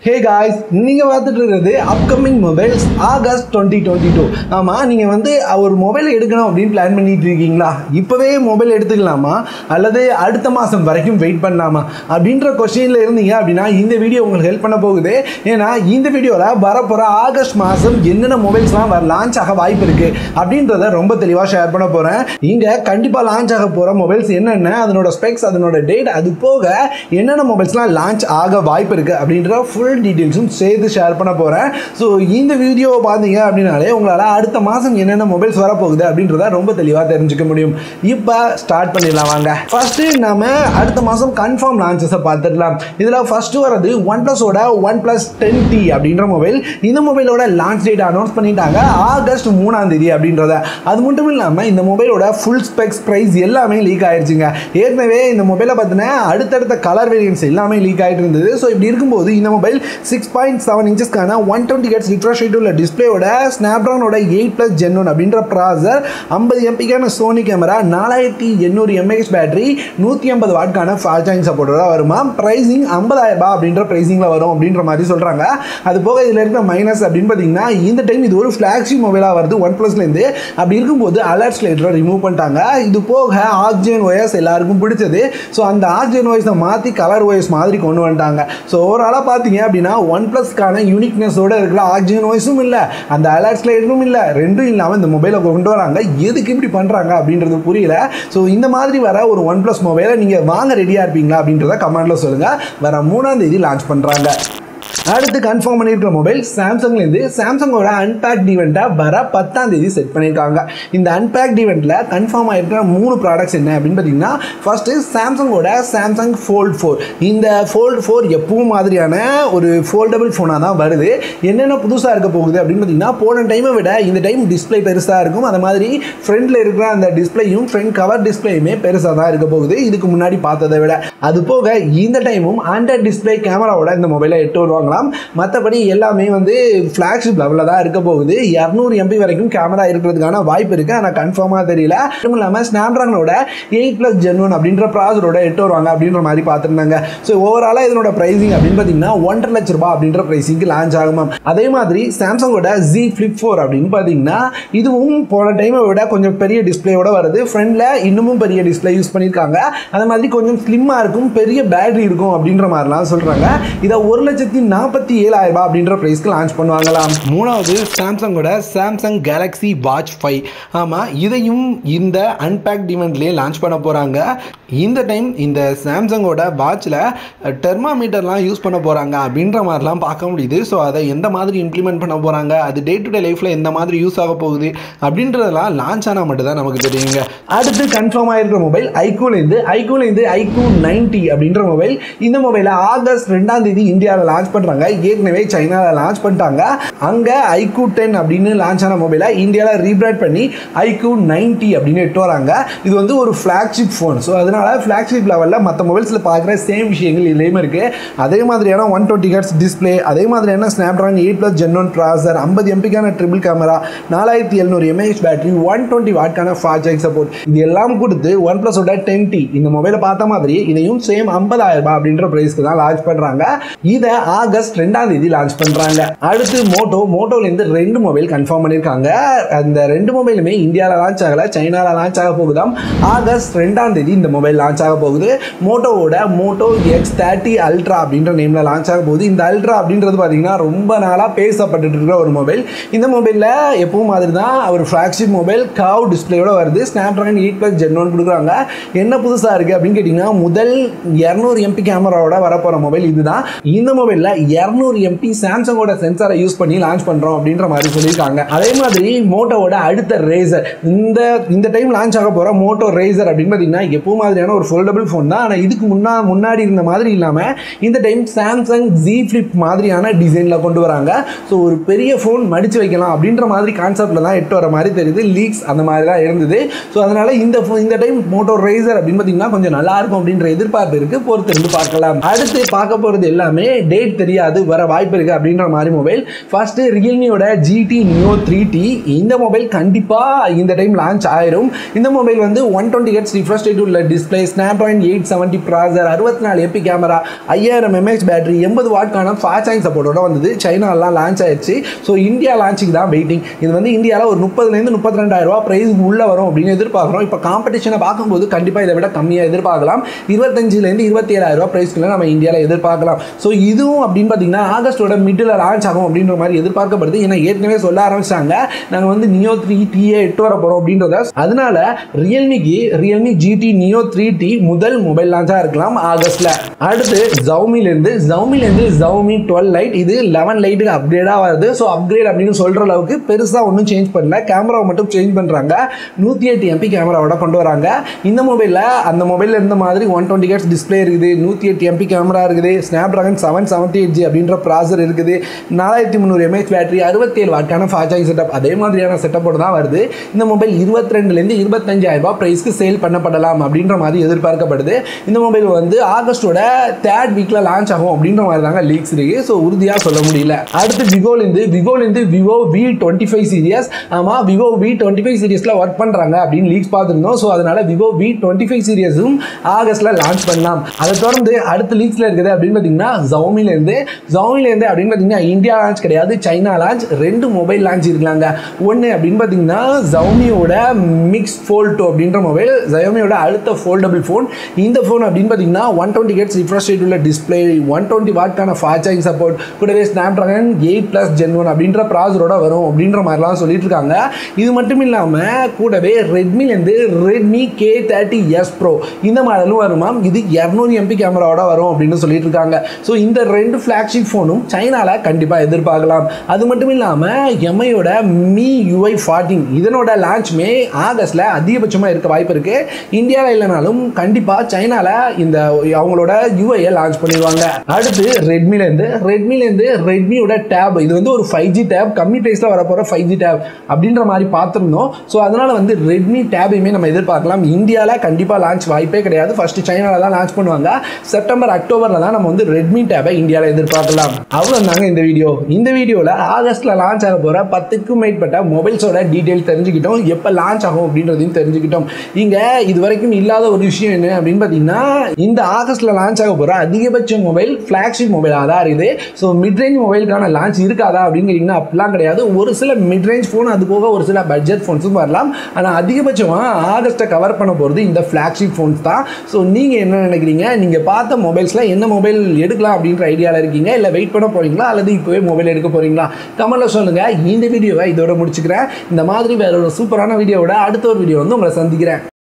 hey guys நீங்கள் பார்த்துட்டு இருக்கிறது upcoming mobiles August twenty twenty two ஆமாம் நீங்கள் வந்து ஒரு மொபைல் எடுக்கணும் அப்படின்னு பிளான் பண்ணிட்டு இருக்கீங்களா இப்போவே மொபைல் எடுத்துக்கலாமா அல்லது அடுத்த மாதம் வரைக்கும் வெயிட் பண்ணலாமா அப்படின்ற கொஸ்டினில் இருந்தீங்க அப்படின்னா இந்த வீடியோ உங்களுக்கு ஹெல்ப் பண்ண போகுது ஏன்னா இந்த வீடியோவில் வரப்போகிற ஆகஸ்ட் மாதம் என்னென்ன மொபைல்ஸ்லாம் வர லான்ச் ஆக வாய்ப்பு இருக்குது அப்படின்றத ரொம்ப தெளிவாக ஷேர் பண்ண போகிறேன் இங்கே கண்டிப்பாக லான்ச் ஆக போகிற மொபைல்ஸ் என்னென்ன அதனோட ஸ்பெக்ஸ் அதனோட டேட் அது போக என்னென்ன மொபைல்ஸ்லாம் லான்ச் ஆக வாய்ப்பு இருக்குது அப்படின்ற ஃபுல் டீட்டெயில்ஸும் சேர்த்து ஷேர் பண்ண போகிறேன் ஸோ இந்த வீடியோவை பார்த்தீங்க அப்படின்னாலே உங்களால் அடுத்த மாதம் என்னென்ன மொபைல்ஸ் வரப்போகுது அப்படின்றத ரொம்ப தெளிவாக தெரிஞ்சுக்க முடியும் இப்போ ஸ்டார்ட் பண்ணிடலாம் வாங்க ஃபஸ்ட்டு நாம அடுத்த மாதம் கன்ஃபார்ம் லான்ச்சஸை பார்த்துடலாம் இதில் ஃபஸ்ட்டு வரது ஒன் ப்ளஸோட ஒன் ப்ளஸ் டென் டி அப்படின்ற மொபைல் இந்த மொபைலோட லான்ச் டேட் அனௌன்ஸ் பண்ணிட்டாங்க ஆகஸ்ட் மூணாம் தேதி அப்படின்றத அது மட்டும் இல்லாமல் இந்த மொபைலோட ஃபுல் ஸ்பெக்ஸ் ப்ரைஸ் எல்லாமே லீக் ஆயிடுச்சுங்க ஏற்கனவே இந்த மொபைலை பார்த்தினா அடுத்தடுத்த கலர் வேரியன்ஸ் எல்லாமே லீக் ஆகிட்டு இருந்தது ஸோ இப்படி இருக்கும்போது இந்த மொபைல் சிக்ஸ் பாயிண்ட் செவன் இன்ச்சஸ்க்கான one twenty hertz refresh rate உள்ள டிஸ்பிளேயோட ஸ்னாப்ட்ரானோட எயிட் ப்ளஸ் ஜென்னோன் அப்படின்ற ப்ராசர் ஐம்பது எம்பிக்கான சோனி கேமரா நாலாயிரத்தி எண்ணூறு எம்ஏஹெச் பேட்டரி நூற்றி ஐம்பது வாட்கான ஃபாஸ்ட் சார்ஜிங் சப்போர்ட்டோட வருமா ப்ரைஸிங் ஐம்பதாயிரம் ரூபாய் அப்படின்ற ப்ரைஸிங்கில் வரும் அப்படின்ற மாதிரி சொல்கிறாங்க அது போக இதில் இருக்க மைனஸ் அப்படின்னு பார்த்தீங்கன்னா இந்த டைம் இது ஒரு ஃப்ளாக்ஷிப் மொபைலாக வருது ஒன் ப்ளஸ்லேருந்து அப்படி இருக்கும்போது அலர்ட் ஸ்லேட்டரை ரிமூவ் பண்ணிட்டாங்க இது போக ஆக்சிஜன் ஒயர்ஸ் எல்லாருக்கும் பிடிச்சது ஸோ அந்த ஆக்சிஜன் ஒயர்ஸை மாற்றி கலர் ஒயர்ஸ் மாதிரி கொண்டு வந்துட்டாங்க ஸோ ஓவராலாக பார்த்தீங்க அப்படின்னா ஒன் ப்ளஸ்க்கான யூனிக்னஸோட இருக்கிற ஆக்சிஜன் வாய்ஸும் இல்லை அந்த அலர்ட் ஸ்லைடும் இல்லை ரெண்டும் இல்லாமல் இந்த மொபைலை கொண்டு வராங்க எதுக்கு இப்படி பண்ணுறாங்க அப்படின்றது புரியல ஸோ இந்த மாதிரி வர ஒரு ஒன் ப்ளஸ் மொபைலை நீங்கள் வாங்க ரெடியாக இருப்பீங்களா அப்படின்றத கமெண்ட்டில் சொல்லுங்கள் வர மூணாம் தேதி லான்ச் பண்ணுறாங்க அடுத்து கன்ஃபார்ம் பண்ணியிருக்கிற மொபைல் சாம்சங்லேருந்து சாம்சங்கோட அன்பேக்ட் ஈவெண்ட்டை வர பத்தாம் தேதி செட் பண்ணியிருக்காங்க இந்த அன்பேக்ட் ஈவெண்ட்டில் கன்ஃபார்ம் ஆகிருக்கிற மூணு ப்ராடக்ட்ஸ் என்ன அப்படின்னு பார்த்தீங்கன்னா ஃபஸ்ட்டு சாம்சங்கோட சாம்சங் ஃபோல்ட் ஃபோர் இந்த ஃபோல்ட் ஃபோர் எப்பவும் மாதிரியான ஒரு ஃபோல்டபுள் ஃபோனாக தான் வருது என்னென்ன புதுசாக இருக்க போகுது அப்படின்னு பார்த்தீங்கன்னா போன டைமை விட இந்த டைம் டிஸ்பிளே பெருசாக இருக்கும் அது மாதிரி ஃப்ரண்ட்டில் இருக்கிற அந்த டிஸ்பிளேயும் ஃப்ரண்ட் கவர் டிஸ்பிளேயுமே பெருசாக தான் இருக்க போகுது இதுக்கு முன்னாடி பார்த்ததை விட அது போக இந்த டைமும் ஆண்ட்ராய்ட் டிஸ்பிளே கேமராவோட இந்த மொபைலை எட்டு வருவாங்க வாங்கலாம் மற்றபடி எல்லாமே வந்து ஃப்ளாக்ஷிப் லெவலில் தான் இருக்க போகுது இரநூறு எம்பி வரைக்கும் கேமரா இருக்கிறதுக்கான வாய்ப்பு இருக்குது ஆனால் கன்ஃபார்மாக தெரியல அதுவும் இல்லாமல் ஸ்னாப்ட்ராகனோட எயிட் ப்ளஸ் ஜென்வன் அப்படின்ற ப்ராசரோட எட்டு வருவாங்க அப்படின்ற மாதிரி பார்த்துருந்தாங்க ஸோ ஓவராலாக இதனோட ப்ரைஸிங் அப்படின்னு பார்த்தீங்கன்னா ஒன்றரை லட்ச ரூபாய் அப்படின்ற ப்ரைஸிங்க்கு லான்ச் ஆகுமாம் அதே மாதிரி சாம்சங்கோட ஜி ஃப்ளிப் ஃபோர் அப்படின்னு பார்த்தீங்கன்னா இதுவும் போன டைமை விட கொஞ்சம் பெரிய டிஸ்பிளேயோட வருது ஃப்ரண்டில் இன்னமும் பெரிய டிஸ்பிளே யூஸ் பண்ணியிருக்காங்க அது மாதிரி கொஞ்சம் ஸ்லிம்மாக இருக்கும் பெரிய பேட்டரி இருக்கும் அப்படின்ற மாதிரிலாம் சொல்கிறாங்க இதை ஒரு லட்சத்தி நாற்பத்தி ஏழாயிரம் ரூபாய் அப்படின்ற ப்ரைஸ்க்கு லான்ச் பண்ணுவாங்களாம் மூணாவது சாம்சங்கோட சாம்சங் கேலக்ஸி வாட்ச் ஃபைவ் ஆமாம் இதையும் இந்த அன்பேக்ட் ஈவெண்ட்லேயே லான்ச் பண்ண போகிறாங்க இந்த டைம் இந்த சாம்சங்கோட வாட்சில் டெர்மாமீட்டர்லாம் யூஸ் பண்ண போகிறாங்க அப்படின்ற மாதிரிலாம் பார்க்க முடியுது ஸோ அதை எந்த மாதிரி இம்ப்ளிமெண்ட் பண்ண போகிறாங்க அது டே டு டே லைஃப்பில் எந்த மாதிரி யூஸ் ஆக போகுது அப்படின்றதெல்லாம் லான்ச் ஆனால் மட்டும் தான் நமக்கு தெரியுங்க அடுத்து கன்ஃபார்ம் ஆகிருக்கிற மொபைல் ஐக்கூலேருந்து ஐக்கூலேருந்து ஐக்கூ நைன்டி அப்படின்ற மொபைல் இந்த மொபைலை ஆகஸ்ட் ரெண்டாம் தேதி இந்தியாவில் லான்ச் பண்ணுறாங்க ஏற்கனவே சைனாவில் லான்ச் பண்ணிட்டாங்க அங்கே ஐக்கூ டென் அப்படின்னு லான்ச் ஆன மொபைலை இந்தியாவில் ரீப்ரைட் பண்ணி ஐக்கூ நைன்டி அப்படின்னு எட்டு வராங்க இது வந்து ஒரு ஃப்ளாக்ஷிப் ஃபோன் ஸோ அதனால ஃப்ளாக்ஷிப் லெவலில் மற்ற மொபைல்ஸில் பார்க்குற சேம் விஷயங்கள் இதுலேயுமே இருக்குது அதே மாதிரியான ஒன் டுவெண்ட்டி ஹர்ட்ஸ் டிஸ்பிளே அதே மாதிரியான ஸ்னாப்ட்ராகன் எயிட் ப்ளஸ் ஜென்னோன் ப்ராசர் ஐம்பது எம்பிக்கான ட்ரிபிள் கேமரா நாலாயிரத்தி எழுநூறு எம்ஏஹெச் பேட்டரி ஒன் டுவெண்ட்டி வாட்கான ஃபாஸ்ட் சார்ஜ் சப்போர்ட் இது எல்லாம் கொடுத்து ஒன் ப்ளஸோட டென் டி இந்த மொபைலை பார்த்த மாதிரி இதையும் சேம் ஐம்பதாயிரம் ரூபாய் அப்படின்ற ப்ரைஸ்க்கு தான் லான்ச் பண்ணுறாங்க இதை ஆகஸ்ட் ரெண்டாம் தேதி லான்ச் பண்ணுறாங்க அடுத்து மோட்டோ மோட்டோலேருந்து ரெண்டு மொபைல் கன்ஃபார்ம் பண்ணியிருக்காங்க அந்த ரெண்டு மொபைலுமே இந்தியாவில் லான்ச் ஆகலை சைனாவில் லான்ச் ஆக போகுதாம் ஆகஸ்ட் ரெண்டாம் தேதி இந்த மொபைல் லான்ச் ஆக போகுது மோட்டோவோட மோட்டோ எக்ஸ் தேர்ட்டி அல்ட்ரா அப்படின்ற நேமில் லான்ச் ஆக போகுது இந்த அல்ட்ரா அப்படின்றது பார்த்தீங்கன்னா ரொம்ப நாளாக பேசப்பட்டு இருக்கிற ஒரு மொபைல் இந்த மொபைலில் எப்பவும் மாதிரி தான் ஒரு ஃப்ளாக்ஷிப் மொபைல் காவ் டிஸ்பிளேயோட வருது Snapdragon eight plus gen one கொடுக்குறாங்க என்ன புதுசாக இருக்குது அப்படின்னு கேட்டிங்கன்னா முதல் இரநூறு எம்பி கேமராவோட வரப்போகிற மொபைல் இதுதான் இந்த மொபைலில் இரநூறு எம்பி சாம்சங்கோட சென்சாரை யூஸ் பண்ணி லான்ச் பண்ணுறோம் அப்படின்ற மாதிரி சொல்லியிருக்காங்க அதே மாதிரி மோட்டோவோட அடுத்த ரேசர் இந்த இந்த டைம் லான்ச் ஆக போகிற மோட்டோ ரேசர் அப்படின்னு பார்த்தீங்கன்னா எப்போ மாதிரியான ஒரு ஃபோல்டபுள் ஃபோன் தான் ஆனால் இதுக்கு முன்னா முன்னாடி இருந்த மாதிரி இல்லாமல் இந்த டைம் சாம்சங் ஜி ஃப்ளிப் மாதிரியான டிசைனில் கொண்டு வராங்க ஸோ ஒரு பெரிய ஃபோன் மடித்து வைக்கலாம் அப்படின்ற மாதிரி கான்செப்டில் தான் எட்டு வர மாதிரி தெரியுது லீக்ஸ் அந்த மாதிரி தான் இருந்தது ஸோ அதனால் இந்த phone- இந்த டைம் மோட்டோ ரேசர் அப்படின்னு பார்த்தீங்கன்னா கொஞ்சம் நல்லா இருக்கும் அப்படின்ற எதிர்பார்ப்பு இருக்குது பொறுத்து இருந்து பார்க்கலாம் அடுத்து பார்க்க போகிறது எல்லாமே டேட் தெரியாத அது வர வாய்ப்பு இருக்குது அப்படின்ற மாதிரி மொபைல் ஃபஸ்ட்டு ரியல்மியோட ஜிடி நியோ த்ரீ டி இந்த மொபைல் கண்டிப்பாக இந்த டைம் லான்ச் ஆயிரும் இந்த மொபைல் வந்து one twenty hertz refresh rate உள்ள display snap point eight seventy processor அறுபத்தி நாலு எம்பி கேமரா ஐயாயிரம் எம்ஏஹெச் பேட்டரி எண்பது வாட்கான ஃபாஸ்ட் சார்ஜ் சப்போர்ட்டோட வந்தது சைனாலாம் லான்ச் ஆயிடுச்சு ஸோ இந்தியா லான்ச்சுக்கு தான் வெயிட்டிங் இது வந்து இந்தியாவில் ஒரு முப்பதுலேருந்து முப்பத்தி ரெண்டாயிரம் ரூபா ப்ரைஸ் உள்ளே வரும் அப்படின்னு எதிர்பார்க்குறோம் இப்போ காம்படிஷனை பார்க்கும்போது கண்டிப்பாக இதை விட கம்மியாக எதிர்பார்க்கலாம் இருபத்தஞ்சிலேருந்து இருபத்தி ஏழாயிரம் ரூபா ப்ரைஸ்க்குள்ள நம்ம இந்தியாவில் எதிர்பார்க்கலாம் ஸோ இதுவும் அப்படின்னு பார்த்தீங்கன்னா ஆகஸ்டோட மிடில் லான்ச் ஆகும் அப்படின்ற மாதிரி எதிர்பார்க்கப்படுது ஏன்னா ஏற்கனவே சொல்ல ஆரம்பிச்சாங்க நாங்கள் வந்து நியோ த்ரீ டிஏ எட்டு வர போகிறோம் அப்படின்றத அதனால ரியல்மிக்கு Realme GT neo three T முதல் மொபைல் லான்ச்சாக இருக்கலாம் ஆகஸ்ட்ல அடுத்து ஜவுமிலேருந்து ஜவுமிலேருந்து ஜவுமி டுவெல் லைட் இது லெவன் லைட்டுக்கு அப்கிரேடாக வருது ஸோ அப்கிரேட் அப்படின்னு சொல்கிற அளவுக்கு பெருசாக ஒன்றும் சேஞ்ச் பண்ணல கேமராவை மட்டும் சேஞ்ச் பண்ணுறாங்க நூற்றி எட்டு எம்பி கேமராவோட கொண்டு வராங்க இந்த மொபைலில் அந்த மொபைலில் இருந்த மாதிரி ஒன் டுவெண்ட்டி ஹெட்ஸ் டிஸ்பிளே இருக்குது நூற்றி எட்டு எம்பி கேமரா இருக்குது Snapdragon seven seventy eight G அப்படின்ற ப்ராசர் இருக்குது நாலாயிரத்தி முந்நூறு எம்ஏஹெச் பேட்டரி அறுபத்தேழு வாட்டான ஃபாஸ்ட் செட்டப் அதே மாதிரியான செட்டப்போடு தான் வருது இந்த மொபைல் இருபத்தி ரெண்டுலேருந்து இருபத்தஞ்சாயிரம் ரூபாய் ப்ரைஸ்க்கு சேல் பண்ணப்படலாம் அப்படின்ற மாதிரி எதிர்பார்க்கப்படுது இந்த மொபைல் வந்து ஆகஸ்டோட தேர்ட் வீக்கில் லான்ச் ஆகும் அப்படின்ற மாதிரி தாங்க லீக்ஸ் இருக்கு ஸோ உறுதியாக சொல்ல முடியல அடுத்து விவோலேருந்து விவோலேருந்து Vivo V twenty five series ஆமாம் விவோ வி டுவெண்ட்டி ஃபைவ் சீரியஸில் ஒர்க் பண்ணுறாங்க அப்படின்னு லீக்ஸ் பார்த்துருந்தோம் ஸோ அதனால விவோ வி டுவெண்ட்டி ஃபைவ் சீரியஸும் ஆகஸ்ட்ல லான்ச் பண்ணலாம் அதை தொடர்ந்து அடுத்த லீக்ஸில் இருக்குது அப்படின்னு பார்த்தீங்கன்னா ஜவுமிலேருந்து ஜவுமிலேருந்து அப்படின்னு பார்த்தீங்கன்னா இந்தியா லான்ச் கிடையாது சைனா லான்ச் ரெண்டு மொபைல் லான்ச் இருக்கலாங்க ஒன்று அப்படின்னு பார்த்தீங்கன்னா ஜவுமியோட மிக்ஸ் ஃபோல்ட் டூ அப்படின்ற மொபைல் ஜவுமியோட அடுத்த ஃபோல்டபுள் ஃபோன் இந்த ஃபோன் அப்படின்னு பார்த்தீங்கன்னா one twenty hertz refresh rate உள்ள டிஸ்பிளே ஒன் டுவெண்ட்டி வாட்கான ஃபாஸ்ட் சார்ஜிங் சப்போர்ட் கூடவே Snapdragon eight plus gen one அப்படின்ற ப்ராசரோட வரும் அப்படின்ற மாதிரிலாம் சொல்லிட்டு இருக்காங்க இது மட்டும் இல்லாமல் கூடவே ரெட்மிலேருந்து Redmi K thirty S pro இந்த மாடலும் வருமாம் இது இரநூறு எம்பி கேமராவோட வரும் அப்படின்னு சொல்லிட்டு இருக்காங்க ஸோ இந்த ரெண்டு ஃப்ளாக்ஷிப் ஃபோனும் சைனாவில் கண்டிப்பாக எதிர்பார்க்கலாம் அது மட்டும் இல்லாமல் எம்ஐயோட மீ யூஐ ஃபார்ட்டின் இதனோட லான்ச்சுமே ஆகஸ்டில் அதிகபட்சமாக இருக்க வாய்ப்பு இருக்குது இந்தியாவில் இல்லைனாலும் கண்டிப்பாக சைனாவில் இந்த அவங்களோட யூஐயை லான்ச் பண்ணிடுவாங்க அடுத்து ரெட்மிலேருந்து ரெட்மிலேருந்து ரெட்மியோட டேப் இது வந்து ஒரு ஃபைவ் ஜி டேப் கம்மி ப்ரைஸில் வரப்போகிற ஃபைவ் ஜி டேப் அப்படின்ற மாதிரி பார்த்துருந்தோம் ஸோ அதனால் வந்து ரெட்மி டேபையுமே நம்ம எதிர்பார்க்கலாம் இந்தியாவில் கண்டிப்பாக லான்ச் வாய்ப்பே கிடையாது ஃபஸ்ட்டு சைனாவில் தான் லான்ச் பண்ணுவாங்க செப்டம்பர் அக்டோபரில் தான் நம்ம வந்து ரெட்மி டேபை இந்தியாவில் எதிர்பார்க்கலாம் அவ்வளோ தாங்க இந்த வீடியோ இந்த வீடியோவில் ஆகஸ்ட்டில் லான்ச் ஆக போகிற பத்துக்கும் மேற்பட்ட மொபைல்ஸோட டீட்டெயில் தெரிஞ்சுக்கிட்டோம் எப்போ லான்ச் ஆகும் அப்படின்றதையும் தெரிஞ்சுக்கிட்டோம் இங்கே இது வரைக்கும் இல்லாத ஒரு விஷயம் என்ன அப்படின்னு பார்த்தீங்கன்னா இந்த ஆகஸ்ட்டில் லான்ச் ஆக போகிற அதிகபட்ச மொபைல் ஃப்ளாக்ஷிப் மொபைலாக தான் இருக்குது ஸோ மிட்ரேஞ்ச் மொபைலுக்கான லான்ச் இருக்காதா அப்படின்னு கேட்டிங்கன்னா அப்படிலாம் கிடையாது ஒரு சில மிட்ரேஞ்ச் ஃபோன் அது போக ஒரு சில பட்ஜெட் ஃபோன்ஸும் வரலாம் ஆனால் அதிகபட்சமாக ஆகஸ்ட்டை கவர் பண்ண போகிறது இந்த ஃப்ளாக்ஷிப் ஃபோன்ஸ் தான் ஸோ நீங்கள் என்ன நினைக்கிறீங்க நீங்கள் பார்த்த மொபைல்ஸில் என்ன மொபைல் எடுக்கலாம் அப்படின்ற ஐடியாவில் இருக்கீங்க இல்லை வெயிட் பண்ண போகிறீங்களா அல்லது இப்போவே மொபைல் எடுக்க போகிறீங்களா கமெண்ட்டில் சொல்லுங்கள் இந்த வீடியோவை இதோட முடிச்சுக்கிறேன் இந்த மாதிரி வேற ஒரு சூப்பரான வீடியோவோட அடுத்த ஒரு வீடியோ வந்து உங்களை சந்திக்கிறேன்